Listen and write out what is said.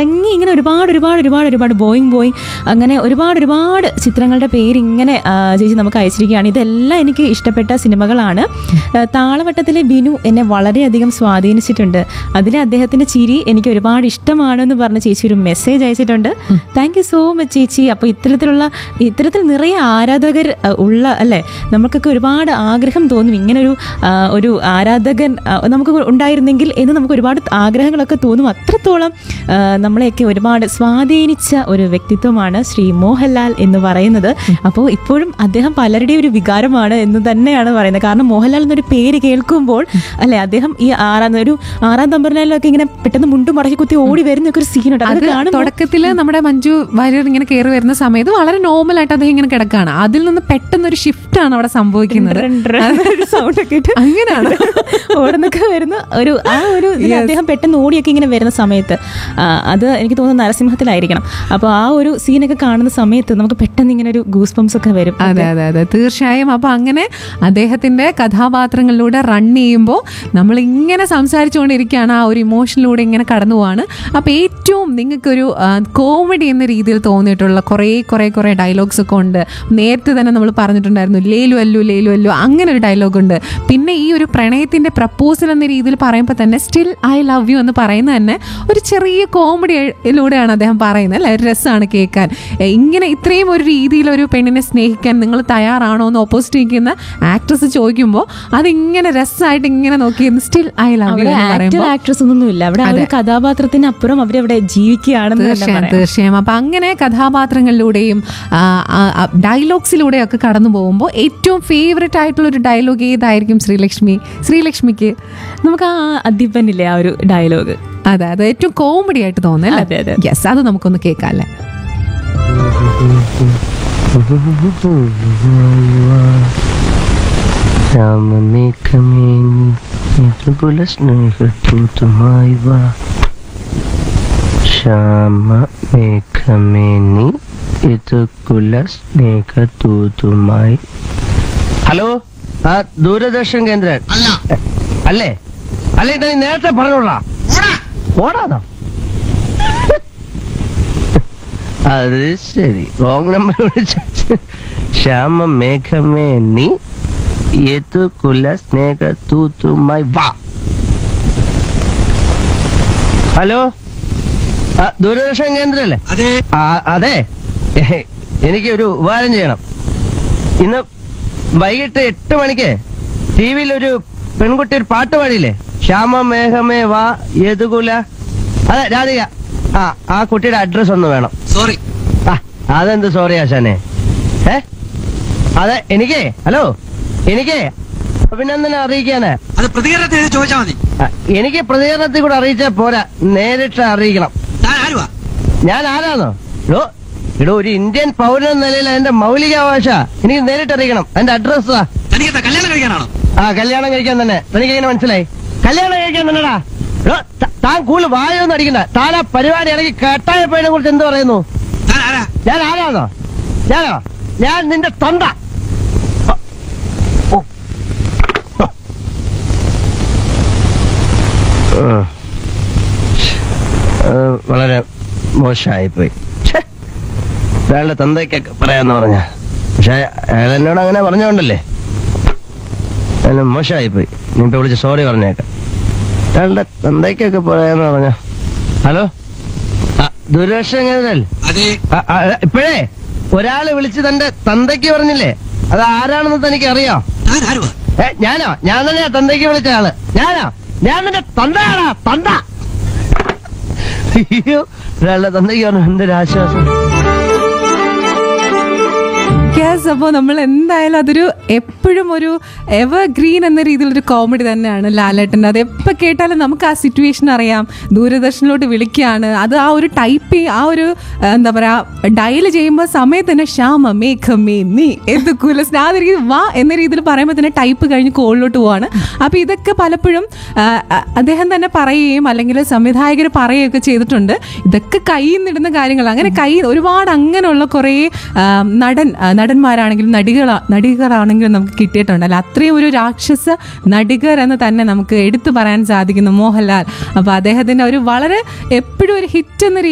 കറങ്ങി ഇങ്ങനെ ഒരുപാട് ഒരുപാട് ഒരുപാട് ഒരുപാട് ബോയിങ് ബോയിങ് അങ്ങനെ ഒരുപാട് ഒരുപാട് ചിത്രങ്ങളുടെ പേര് ഇങ്ങനെ ആ, ചേച്ചി നമുക്ക് അയച്ചിരിക്കുകയാണ് ഇതെല്ലാം എനിക്ക് ഇഷ്ടപ്പെട്ട സിനിമകളാണ് ആ, താളവട്ടത്തിലെ ബിനു എന്നെ വളരെയധികം സ്വാധീനിച്ചിട്ടുണ്ട് അതിലെ അദ്ദേഹത്തിന്റെ ചിരി എനിക്ക് ഒരുപാട് ഇഷ്ടമാണെന്ന് പറഞ്ഞ് ചേച്ചി ഒരു മെസ്സേജ് അയച്ചിട്ടുണ്ട് താങ്ക് യു സോ മച്ച് ചേച്ചി അപ്പോൾ ഇത്തരത്തിലുള്ള ഇത്തരത്തിൽ നിറയെ ആരാധകർ ആ, ഉള്ള അല്ലേ നമുക്കൊക്കെ ഒരുപാട് ആഗ്രഹം തോന്നും ഇങ്ങനൊരു ആ, ഒരു ആരാധകൻ ആ, നമുക്ക് ഉണ്ടായിരുന്നെങ്കിൽ എന്ന് നമുക്ക് ഒരുപാട് ആഗ്രഹങ്ങളൊക്കെ തോന്നും അത്രത്തോളം ആ, നമ്മളെയൊക്കെ ഒരുപാട് സ്വാധീനിച്ച ഒരു വ്യക്തിത്വമാണ് ശ്രീ മോഹൻലാൽ എന്ന് പറയുന്നത് അപ്പോൾ ഇപ്പോഴും അദ്ദേഹം പലരുടെയും ഒരു വികാരമാണ് എന്ന് തന്നെയാണ് പറയുന്നത് കാരണം മോഹൻലാൽ എന്നൊരു പേര് കേൾക്കുമ്പോൾ അല്ലെ അദ്ദേഹം ഈ ആറാം ഒരു ആറാം തമ്പറിനാലൊക്കെ ഇങ്ങനെ പെട്ടെന്ന് മുണ്ടും മടക്കി കുത്തി ഓടി വരുന്ന ഒക്കെ ഒരു സീനുണ്ട് അത് അത് കാണുമ്പോൾ തുടക്കത്തില് നമ്മുടെ മഞ്ജു വാര്യർ ഇങ്ങനെ കയറി വരുന്ന സമയത്ത് വളരെ നോർമൽ ആയിട്ട് അദ്ദേഹം ഇങ്ങനെ കിടക്കാണ് അതിൽ നിന്ന് പെട്ടെന്ന് ഒരു ഷിഫ്റ്റ് ആണ് അവിടെ സംഭവിക്കുന്നത് സൗണ്ട് ഒക്കെ ഇട്ട് അങ്ങനെയാണ് ഓടുന്നൊക്കെ വരുന്ന ഒരു ആ ഒരു ഇതിൽ അദ്ദേഹം പെട്ടെന്ന് ഓടിയൊക്കെ ഇങ്ങനെ വരുന്ന സമയത്ത് ആ, അത് എനിക്ക് തോന്നുന്നു നരസിംഹത്തിലായിരിക്കണം അപ്പോൾ ആ ഒരു സീനൊക്കെ കാണുന്ന സമയത്ത് നമുക്ക് പെട്ടെന്ന് ഇങ്ങനെ ഒരു ഗൂസ് ബംസ് ഒക്കെ വരും അതെ അതെ അതെ തീർച്ചയായും അപ്പൊ അങ്ങനെ അദ്ദേഹത്തിന്റെ കഥാപാത്രങ്ങളിലൂടെ റൺ ചെയ്യുമ്പോൾ നമ്മൾ ഇങ്ങനെ സംസാരിച്ചുകൊണ്ടിരിക്കുകയാണ് ആ ഒരു ഇമോഷനിലൂടെ ഇങ്ങനെ കടന്നു പോവാണ് അപ്പൊ ഏറ്റവും നിങ്ങൾക്കൊരു കോമഡി എന്ന രീതിയിൽ തോന്നിയിട്ടുള്ള കുറേ കുറേ കുറേ ഡയലോഗ്സ് ഒക്കെ ഉണ്ട് നേരത്തെ തന്നെ നമ്മൾ പറഞ്ഞിട്ടുണ്ടായിരുന്നു ലേലു അല്ലു ലേലു അല്ലു അങ്ങനെ ഒരു ഡയലോഗ് ഉണ്ട് പിന്നെ ഈ ഒരു പ്രണയത്തിന്റെ പ്രപ്പോസൽ എന്ന രീതിയിൽ പറയുമ്പോൾ തന്നെ സ്റ്റിൽ ഐ ലവ് യു എന്ന് പറയുന്നത് തന്നെ ഒരു ചെറിയ കോമഡിയിലൂടെയാണ് അദ്ദേഹം പറയുന്നത് അല്ലെ ഒരു രസമാണ് കേൾക്കാൻ എ, ഇങ്ങനെ ഇത്രയും ഒരു രീതിയിൽ ഒരു പെണ്ണിനെ സ്നേഹിക്കാൻ നിങ്ങൾ തയ്യാറാണോ എന്ന് ഓപ്പോസിറ്റ് നിൽക്കുന്ന ആക്ട്രസ് ചോദിക്കുമ്പോൾ അതിങ്ങനെ രസമായിട്ട് ഇങ്ങനെ നോക്കി സ്റ്റിൽ ഐ ലവ് യു അവിടെ എന്ന് ആക്ടർ പറയുമ്പോൾ ആക്ട്രസ് ഒന്നുമില്ല അവിടെ ആ ഒരു കഥാപാത്രത്തിന് അപ്പുറം അവരവിടെ ജീവിക്കുകയാണെന്ന് തന്നെ തീർച്ചയായും പറയാം തീർച്ചയായും അപ്പൊ അങ്ങനെ കഥാപാത്രങ്ങളിലൂടെയും ഡയലോഗ്സിലൂടെയും ഒക്കെ കടന്നു പോകുമ്പോൾ ഏറ്റവും ഫേവററ്റ് ആയിട്ടുള്ള ഒരു ഡയലോഗ് ഏതായിരിക്കും ശ്രീലക്ഷ്മി ശ്രീലക്ഷ്മിക്ക് നമുക്ക് ആ അദ്യപ്പനില്ലേ ആ ഒരു ഡയലോഗ് അതെ അത് ഏറ്റവും കോമഡി ആയിട്ട് അതെ, തോന്നുന്നു അതെ. യെസ് അത് നമുക്കൊന്ന് കേൾക്കാം അല്ലേ രാമമേഘമേനി മൃദുകുല സ്നേഹദൂതമായി വാ ശ്യാമമേഘമേനി ഋതുകുല സ്നേഹദൂതുമായി ഹലോ ആ ദൂരദർശൻ കേന്ദ്രൻ അല്ല അല്ലേ അല്ലേ നീ നേരത്തെ പറഞ്ഞോളാ ഓടാന്നോ അത് ശരി റോങ് നമ്പർ വിളിച്ച ശ്യാമ മേഘമേ നീ ഏതു കുല സ്നേഹ തൂത്തുമായി വാ ഹലോ ആ, ദൂരദർശൻ കേന്ദ്രല്ലേ അതെ ആ, അതെ എനിക്ക് ഒരു ഉപകാരം ചെയ്യണം ഇന്ന് വൈകിട്ട് എട്ട് മണിക്ക് ടി വിയിൽ ഒരു പെൺകുട്ടി ഒരു പാട്ട് പാടിയില്ലേ ശ്യാമ മേഘമേ വാ യദുകുല അതെ രാധിക ആ ആ കുട്ടിയുടെ അഡ്രസ് ഒന്ന് വേണം സോറി ആ അതെന്ത് സോറി ആശാനെ ഏ അതെ എനിക്കേ ഹലോ എനിക്കേ അഭിനന്ദനം അറിയിക്കാന് അത് പ്രതികരണത്തിൽ എഴുതി ചോദിച്ചാൽ മതി ആ, എനിക്ക് പ്രതികരണത്തിൽ കൂടെ അറിയിച്ചാൽ പോരാ നേരിട്ട് അറിയിക്കണം താൻ ആരുവാ ഞാൻ ആരാന്നോ ഇടോ ഇടോ ഒരു ഇന്ത്യൻ പൗരൻ എന്ന നിലയിൽ എന്റെ മൗലികാവകാശ എനിക്ക് നേരിട്ട് അറിയിക്കണം എന്റെ അഡ്രസ് തനിക്ക് കല്യാണം കഴിക്കാനാണോ ആ കല്യാണം കഴിക്കാൻ തന്നെ തനിക്ക് എങ്ങനെ മനസ്സിലായി കല്യാണം കഴിക്കാൻ തന്നെടാ എടോ, ത- താൻ കൂടുതൽ വായൊന്നും അടിക്കണ്ട താൻ ആ പരിപാടി ഇടയ്ക്ക് കെട്ടായ പയ്യനെ കുറിച്ച് എന്ത് പറയുന്നു താൻ ആരാ ഞാൻ ആരാന്നോ ഞാനോ ഞാൻ നിന്റെ തൊണ്ട ഓ. ഉം. അത് വളരെ മോശമായിപ്പോയി ഛെ. അയാളുടെ തന്തയ്ക്കൊക്കെ പറയാന്ന് പറഞ്ഞ പക്ഷെ അയാൾ എന്നോട് അങ്ങനെ പറഞ്ഞോണ്ടല്ലേ അയാൾ മോശമായിപ്പോയി നീ ഇപ്പൊ വിളിച്ച് സോറി പറഞ്ഞേക്കാം അയാളുടെ തന്തയ്ക്കൊക്കെ പറയാന്ന് പറഞ്ഞ ഹലോ ആ, ദൂരദർശൻ കേന്ദ്രല്ലേ അതെ ആ, ആ, ഇപ്പോഴേ ഒരാള് വിളിച്ച് തന്റെ തന്തയ്ക്ക് പറഞ്ഞില്ലേ അത് ആരാണെന്ന് തനിക്ക് അറിയോ താൻ ആരുവാ ഏ ഞാനോ ഞാൻ തന്നെയാ തന്തയ്ക്ക് വിളിച്ച ആള് ഞാനോ ഞാൻ നിന്റെ തന്തയാടാ തന്ത അയ്യോ ഒരാളുടെ തന്തയ്ക്ക് പറഞ്ഞു എന്തൊരു ആശ്വാസം യെസ് അപ്പോൾ നമ്മൾ എന്തായാലും അതൊരു എപ്പോഴും ഒരു എവർ ഗ്രീൻ എന്ന രീതിയിലൊരു കോമഡി തന്നെയാണ് ലാലേട്ടൻ്റെ അത് എപ്പോൾ കേട്ടാലും നമുക്ക് ആ സിറ്റുവേഷൻ അറിയാം ദൂരദർശനിലോട്ട് വിളിക്കുകയാണ് അത് ആ ഒരു ടൈപ്പ് ആ ഒരു ആ, എന്താ പറയുക ഡയൽ ചെയ്യുമ്പോൾ സമയത്ത് തന്നെ ശ്യാമ മേഘമേ നീ എന്ത് കുലസ്ന ആ രീതി വാ എന്ന രീതിയിൽ പറയുമ്പോൾ തന്നെ ടൈപ്പ് കഴിഞ്ഞ് കോളിലോട്ട് പോവാണ് അപ്പോൾ ഇതൊക്കെ പലപ്പോഴും ആ, ആ, അദ്ദേഹം തന്നെ പറയുകയും അല്ലെങ്കിൽ സംവിധായകർ പറയുകയൊക്കെ ചെയ്തിട്ടുണ്ട് ഇതൊക്കെ കയ്യിൽ നിന്നിടുന്ന കാര്യങ്ങൾ അങ്ങനെ കൈ ഒരുപാട് അങ്ങനെയുള്ള കുറേ ആ, നടൻ ആ, നടന്മാരാണെങ്കിലും നടികള നടികളാണെങ്കിലും നമുക്ക് കിട്ടിയിട്ടുണ്ട് അല്ല അത്രയും ഒരു രാക്ഷസ നടികർ എന്ന് തന്നെ നമുക്ക് എടുത്തു പറയാൻ സാധിക്കുന്നു മോഹൻലാൽ അപ്പോൾ അദ്ദേഹത്തിൻ്റെ ഒരു വളരെ എപ്പോഴും ഒരു ഹിറ്റ് എന്ന